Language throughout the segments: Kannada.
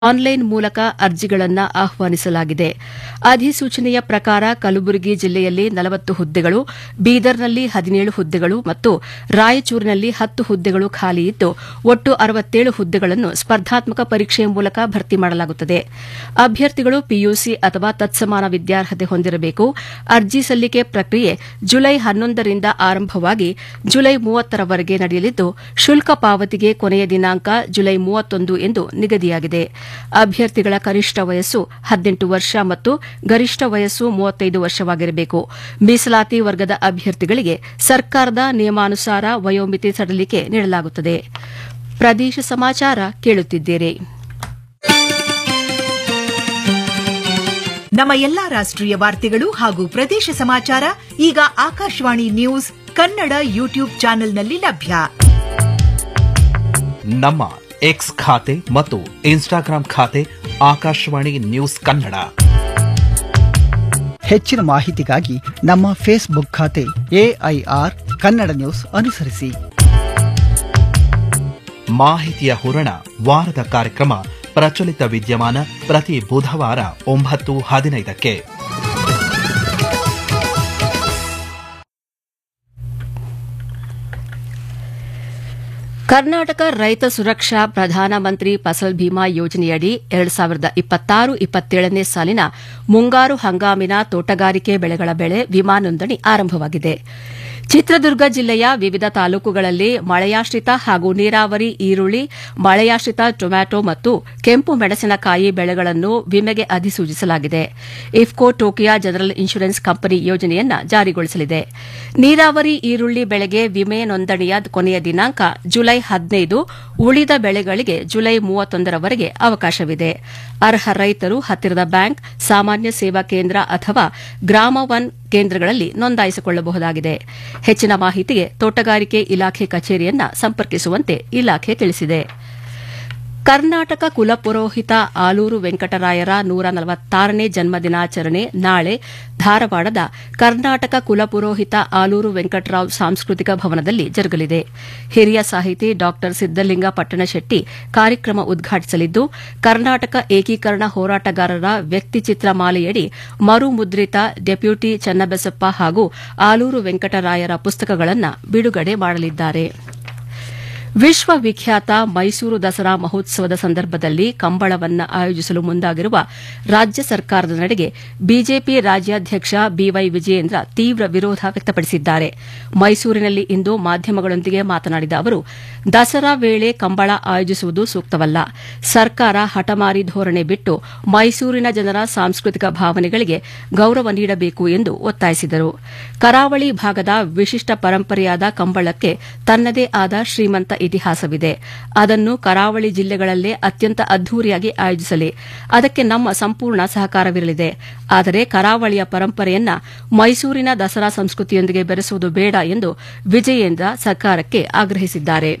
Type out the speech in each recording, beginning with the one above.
ಆನ್ಲೈನ್ ಮೂಲಕ ಅರ್ಜಿಗಳನ್ನು ಆಹ್ವಾನಿಸಲಾಗಿದೆ ಅಧಿಸೂಚನೆಯ ಪ್ರಕಾರ ಕಲಬುರಗಿ ಜಿಲ್ಲೆಯಲ್ಲಿ ನಲವತ್ತು ಹುದ್ದೆಗಳು ಬೀದರ್ನಲ್ಲಿ ಹದಿನೇಳು ಹುದ್ದೆಗಳು ಮತ್ತು ರಾಯಚೂರಿನಲ್ಲಿ ಹತ್ತು ಹುದ್ದೆಗಳು ಖಾಲಿ ಇದ್ದು ಒಟ್ಟು ಅರವತ್ತೇಳು ಹುದ್ದೆಗಳನ್ನು ಸ್ಪರ್ಧಾತ್ಮಕ ಪರೀಕ್ಷೆ ಮೂಲಕ ಭರ್ತಿ ಮಾಡಲಾಗುತ್ತದೆ ಅಭ್ಯರ್ಥಿಗಳು ಪಿಯುಸಿ ಅಥವಾ ತತ್ಸಮಾನ ವಿದ್ಯಾರ್ಹತೆ ಹೊಂದಿರಬೇಕು ಅರ್ಜಿ ಸಲ್ಲಿಕೆ ಪ್ರಕ್ರಿಯೆ ಜುಲೈ ಹನ್ನೊಂದರಿಂದ ಆರಂಭವಾಗಿ ಜುಲೈ ಮೂವತ್ತರವರೆಗೆ ನಡೆಯಲಿದ್ದು ಶುಲ್ಕ ಪಾವತಿಗೆ ಕೊನೆಯ ದಿನಾಂಕ ಜುಲೈ ಮೂವತ್ತೊಂದು ಎಂದು ನಿಗದಿಯಾಗಿದೆ ಅಭ್ಯರ್ಥಿಗಳ ಕನಿಷ್ಠ ವಯಸ್ಸು ಹದಿನೆಂಟು ವರ್ಷ ಮತ್ತು ಗರಿಷ್ಠ ವಯಸ್ಸು ಮೂವತ್ತೈದು ವರ್ಷವಾಗಿರಬೇಕು ಮೀಸಲಾತಿ ವರ್ಗದ ಅಭ್ಯರ್ಥಿಗಳಿಗೆ ಸರ್ಕಾರದ ನಿಯಮಾನುಸಾರ ವಯೋಮಿತಿ ಸಡಿಲಿಕೆ ನೀಡಲಾಗುತ್ತದೆ ಪ್ರದೇಶ ಸಮಾಚಾರ ಕೇಳುತ್ತಿದ್ದೀರಿ ನಮ್ಮ ಎಲ್ಲಾ ರಾಷ್ಟ್ರೀಯ ವಾರ್ತೆಗಳು ಹಾಗೂ ಪ್ರದೇಶ ಸಮಾಚಾರ ಈಗ ಆಕಾಶವಾಣಿ ನ್ಯೂಸ್ ಕನ್ನಡ ಯೂಟ್ಯೂಬ್ ಚಾನೆಲ್ನಲ್ಲಿ ಲಭ್ಯ ನಮ್ಮ ಎಕ್ಸ್ ಖಾತೆ ಮತ್ತು ಇನ್ಸ್ಟಾಗ್ರಾಂ ಖಾತೆ ಆಕಾಶವಾಣಿ ನ್ಯೂಸ್ ಕನ್ನಡ ಹೆಚ್ಚಿನ ಮಾಹಿತಿಗಾಗಿ ನಮ್ಮ ಫೇಸ್ಬುಕ್ ಖಾತೆ ಎಐಆರ್ ಕನ್ನಡ ನ್ಯೂಸ್ ಅನುಸರಿಸಿ ಮಾಹಿತಿಯ ಹೂರಣ ವಾರದ ಕಾರ್ಯಕ್ರಮ ಪ್ರಚಲಿತ ವಿದ್ಯಮಾನ ಪ್ರತಿ ಬುಧವಾರ ಒಂಬತ್ತು ಹದಿನೈದಕ್ಕೆ ಕರ್ನಾಟಕ ರೈತ ಸುರಕ್ಷಾ ಪ್ರಧಾನಮಂತ್ರಿ ಫಸಲ್ ಭೀಮಾ ಯೋಜನೆಯಡಿ ಎರಡು ಸಾವಿರದ ಇಪ್ಪತ್ತಾರು ಇಪ್ಪತ್ತೇಳನೇ ಸಾಲಿನ ಮುಂಗಾರು ಹಂಗಾಮಿನ ತೋಟಗಾರಿಕೆ ಬೆಳೆಗಳ ಬೆಳೆ ವಿಮಾ ನೋಂದಣಿ ಆರಂಭವಾಗಿದೆ ಚಿತ್ರದುರ್ಗ ಜಿಲ್ಲೆಯ ವಿವಿಧ ತಾಲೂಕುಗಳಲ್ಲಿ ಮಳೆಯಾಶ್ರಿತ ಹಾಗೂ ನೀರಾವರಿ ಈರುಳ್ಳಿ ಮಳೆಯಾಶ್ರಿತ ಟೊಮ್ಯಾಟೊ ಮತ್ತು ಕೆಂಪು ಮೆಣಸಿನಕಾಯಿ ಬೆಳೆಗಳನ್ನು ವಿಮೆಗೆ ಅಧಿಸೂಚಿಸಲಾಗಿದೆ IFFCO Tokio general insurance company ಯೋಜನೆಯನ್ನ ಜಾರಿಗೊಳಿಸಲಿದೆ ನೀರಾವರಿ ಈರುಳ್ಳಿ ಬೆಳೆಗೆ ವಿಮೆ ನೋಂದಣಿಯ ಕೊನೆಯ ದಿನಾಂಕ ಜುಲೈ ಹದಿನೈದು ಉಳಿದ ಬೆಳೆಗಳಿಗೆ ಜುಲೈ ಮೂವತ್ತೊಂದರವರೆಗೆ ಅವಕಾಶವಿದೆ ಅರ್ಹ ರೈತರು ಹತ್ತಿರದ ಬ್ಯಾಂಕ್ ಸಾಮಾನ್ಯ ಸೇವಾ ಕೇಂದ್ರ ಅಥವಾ ಗ್ರಾಮ ಒನ್ ಕೇಂದ್ರಗಳಲ್ಲಿ ನೋಂದಾಯಿಸಿಕೊಳ್ಳಬಹುದಾಗಿದೆ ಹೆಚ್ಚಿನ ಮಾಹಿತಿಗೆ ತೋಟಗಾರಿಕೆ ಇಲಾಖೆ ಕಚೇರಿಯನ್ನ ಸಂಪರ್ಕಿಸುವಂತೆ ಇಲಾಖೆ ತಿಳಿಸಿದೆ ಕರ್ನಾಟಕ ಕುಲಪುರೋಹಿತ ಆಲೂರು ವೆಂಕಟರಾಯರ ನೂರ ನಲವತ್ತಾರನೇ ಜನ್ಮದಿನಾಚರಣೆ ನಾಳೆ ಧಾರವಾಡದ ಕರ್ನಾಟಕ ಕುಲಪುರೋಹಿತ ಆಲೂರು ವೆಂಕಟರಾವ್ ಸಾಂಸ್ಕೃತಿಕ ಭವನದಲ್ಲಿ ಜರುಗಲಿದೆ ಹಿರಿಯ ಸಾಹಿತಿ ಡಾ ಸಿದ್ದಲಿಂಗ ಪಟ್ಟಣಶೆಟ್ಟಿ ಕಾರ್ಯಕ್ರಮ ಉದ್ಘಾಟಿಸಲಿದ್ದು ಕರ್ನಾಟಕ ಏಕೀಕರಣ ಹೋರಾಟಗಾರರ ವ್ಯಕ್ತಿಚಿತ್ರ ಮಾಲೆಯಡಿ ಮರು ಮುದ್ರಿತ ಡೆಪ್ಯೂಟಿ ಚನ್ನಬಸಪ್ಪ ಹಾಗೂ ಆಲೂರು ವೆಂಕಟರಾಯರ ಪುಸ್ತಕಗಳನ್ನು ಬಿಡುಗಡೆ ಮಾಡಲಿದ್ದಾರೆ ವಿಶ್ವವಿಖ್ಯಾತ ಮೈಸೂರು ದಸರಾ ಮಹೋತ್ಸವದ ಸಂದರ್ಭದಲ್ಲಿ ಕಂಬಳವನ್ನು ಆಯೋಜಿಸಲು ಮುಂದಾಗಿರುವ ರಾಜ್ಯ ಸರ್ಕಾರದ ನಡೆಗೆ ಬಿಜೆಪಿ ರಾಜ್ಯಾಧ್ಯಕ್ಷ ಬಿವೈ ವಿಜಯೇಂದ್ರ ತೀವ್ರ ವಿರೋಧ ವ್ಯಕ್ತಪಡಿಸಿದ್ದಾರೆ ಮೈಸೂರಿನಲ್ಲಿ ಇಂದು ಮಾಧ್ಯಮಗಳೊಂದಿಗೆ ಮಾತನಾಡಿದ ಅವರು ದಸರಾ ವೇಳೆ ಕಂಬಳ ಆಯೋಜಿಸುವುದು ಸೂಕ್ತವಲ್ಲ ಸರ್ಕಾರ ಹಠಮಾರಿ ಧೋರಣೆ ಬಿಟ್ಟು ಮೈಸೂರಿನ ಜನರ ಸಾಂಸ್ಕೃತಿಕ ಭಾವನೆಗಳಿಗೆ ಗೌರವ ನೀಡಬೇಕು ಎಂದು ಒತ್ತಾಯಿಸಿದರು ಕರಾವಳಿ ಭಾಗದ ವಿಶಿಷ್ಟ ಪರಂಪರೆಯಾದ ಕಂಬಳಕ್ಕೆ ತನ್ನದೇ ಆದ ಶ್ರೀಮಂತ ಇತಿಹಾಸವಿದೆ ಅದನ್ನು ಕರಾವಳಿ ಜಿಲ್ಲೆಗಳಲ್ಲೇ ಅತ್ಯಂತ ಅದ್ದೂರಿಯಾಗಿ ಆಯೋಜಿಸಲಿ ಅದಕ್ಕೆ ನಮ್ಮ ಸಂಪೂರ್ಣ ಸಹಕಾರವಿರಲಿದೆ ಆದರೆ ಕರಾವಳಿಯ ಪರಂಪರೆಯನ್ನ ಮೈಸೂರಿನ ದಸರಾ ಸಂಸ್ಕೃತಿಯೊಂದಿಗೆ ಬೆರೆಸುವುದು ಬೇಡ ಎಂದು ವಿಜಯೇಂದ್ರ ಸರ್ಕಾರಕ್ಕೆ ಆಗ್ರಹಿಸಿದ್ದಾರೆ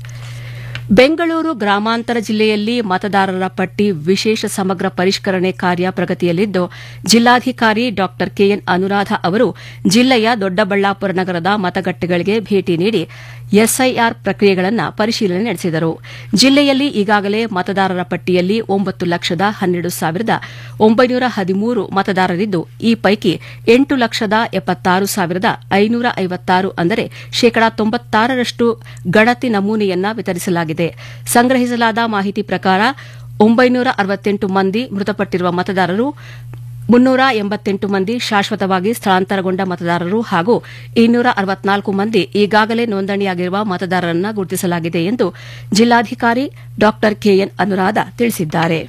ಬೆಂಗಳೂರು ಗ್ರಾಮಾಂತರ ಜಿಲ್ಲೆಯಲ್ಲಿ ಮತದಾರರ ಪಟ್ಟಿ ವಿಶೇಷ ಸಮಗ್ರ ಪರಿಷ್ಕರಣೆ ಕಾರ್ಯ ಪ್ರಗತಿಯಲ್ಲಿದ್ದು ಜಿಲ್ಲಾಧಿಕಾರಿ ಡಾ ಕೆಎನ್ ಅನುರಾಧ ಅವರು ಜಿಲ್ಲೆಯ ದೊಡ್ಡಬಳ್ಳಾಪುರ ನಗರದ ಮತಗಟ್ಟೆಗಳಿಗೆ ಭೇಟಿ ನೀಡಿ ಎಸ್ಐಆರ್ ಪ್ರಕ್ರಿಯೆಗಳನ್ನು ಪರಿಶೀಲನೆ ನಡೆಸಿದರು ಜಿಲ್ಲೆಯಲ್ಲಿ ಈಗಾಗಲೇ ಮತದಾರರ ಪಟ್ಟಿಯಲ್ಲಿ ಒಂಬತ್ತು ಲಕ್ಷದ ಹನ್ನೆರಡು ಸಾವಿರದ ಒಂಬೈನೂರ ಹದಿಮೂರು ಮತದಾರರಿದ್ದು ಈ ಪೈಕಿ ಎಂಟು ಲಕ್ಷದ ಎಪ್ಪತ್ತಾರು ಸಾವಿರದ ಐನೂರ ಐವತ್ತಾರು ಅಂದರೆ ಶೇಕಡಾ ತೊಂಬತ್ತಾರರಷ್ಟು ಗಣತಿ ನಮೂನೆಯನ್ನ ವಿತರಿಸಲಾಗಿದೆ ಸಂಗ್ರಹಿಸಲಾದ ಮಾಹಿತಿ ಪ್ರಕಾರ ಒಂಬೈನೂರ ಅರವತ್ತೆಂಟು ಮಂದಿ ಮೃತಪಟ್ಟಿರುವ ಮತದಾರರು ಮುನ್ನೂರ ಎಂಬತ್ತೆಂಟು ಮಂದಿ ಶಾಶ್ವತವಾಗಿ ಸ್ಥಳಾಂತರಗೊಂಡ ಮತದಾರರು ಹಾಗೂ ಇನ್ನೂರ ಅರವತ್ನಾಲ್ಕು ಮಂದಿ ಈಗಾಗಲೇ ನೋಂದಣಿಯಾಗಿರುವ ಮತದಾರರನ್ನು ಗುರುತಿಸಲಾಗಿದೆ ಎಂದು ಜಿಲ್ಲಾಧಿಕಾರಿ ಡಾ ಕೆಎನ್ ಅನುರಾಧ ತಿಳಿಸಿದ್ದಾರೆ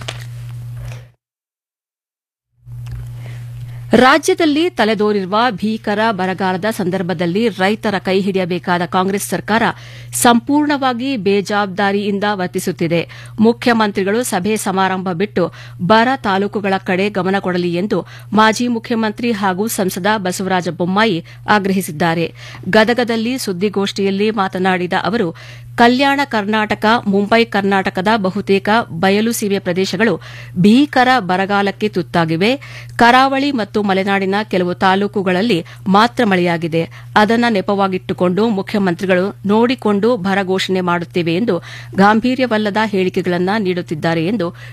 ರಾಜ್ಯದಲ್ಲಿ ತಲೆದೋರಿರುವ ಭೀಕರ ಬರಗಾಲದ ಸಂದರ್ಭದಲ್ಲಿ ರೈತರ ಕೈ ಹಿಡಿಯಬೇಕಾದ ಕಾಂಗ್ರೆಸ್ ಸರ್ಕಾರ ಸಂಪೂರ್ಣವಾಗಿ ಬೇಜವಾಬ್ದಾರಿಯಿಂದ ವರ್ತಿಸುತ್ತಿದೆ ಮುಖ್ಯಮಂತ್ರಿಗಳು ಸಭೆ ಸಮಾರಂಭ ಬಿಟ್ಟು ಬರ ತಾಲೂಕುಗಳ ಕಡೆ ಗಮನ ಕೊಡಲಿ ಎಂದು ಮಾಜಿ ಮುಖ್ಯಮಂತ್ರಿ ಹಾಗೂ ಸಂಸದ ಬಸವರಾಜ ಬೊಮ್ಮಾಯಿ ಆಗ್ರಹಿಸಿದ್ದಾರೆ ಗದಗದಲ್ಲಿ ಸುದ್ದಿಗೋಷ್ಠಿಯಲ್ಲಿ ಮಾತನಾಡಿದ ಅವರು ಕಲ್ಯಾಣ ಕರ್ನಾಟಕ ಮುಂಬೈ ಕರ್ನಾಟಕದ ಬಹುತೇಕ ಬಯಲು ಸೀಮೆ ಪ್ರದೇಶಗಳು ಭೀಕರ ಬರಗಾಲಕ್ಕೆ ತುತ್ತಾಗಿವೆ ಕರಾವಳಿ ಮತ್ತು ಮತ್ತು ಮಲೆನಾಡಿನ ಕೆಲವು ತಾಲೂಕುಗಳಲ್ಲಿ ಮಾತ್ರ ಮಳೆಯಾಗಿದೆ ಅದನ್ನ ನೆಪವಾಗಿಟ್ಟುಕೊಂಡು ಮುಖ್ಯಮಂತ್ರಿಗಳು ನೋಡಿಕೊಂಡು ಭರ ಘೋಷಣೆ ಮಾಡುತ್ತೇವೆ ಎಂದು ಗಾಂಭೀರ್ಯವಲ್ಲದ ಹೇಳಿಕೆಗಳನ್ನು ನೀಡುತ್ತಿದ್ದಾರೆ ಎಂದು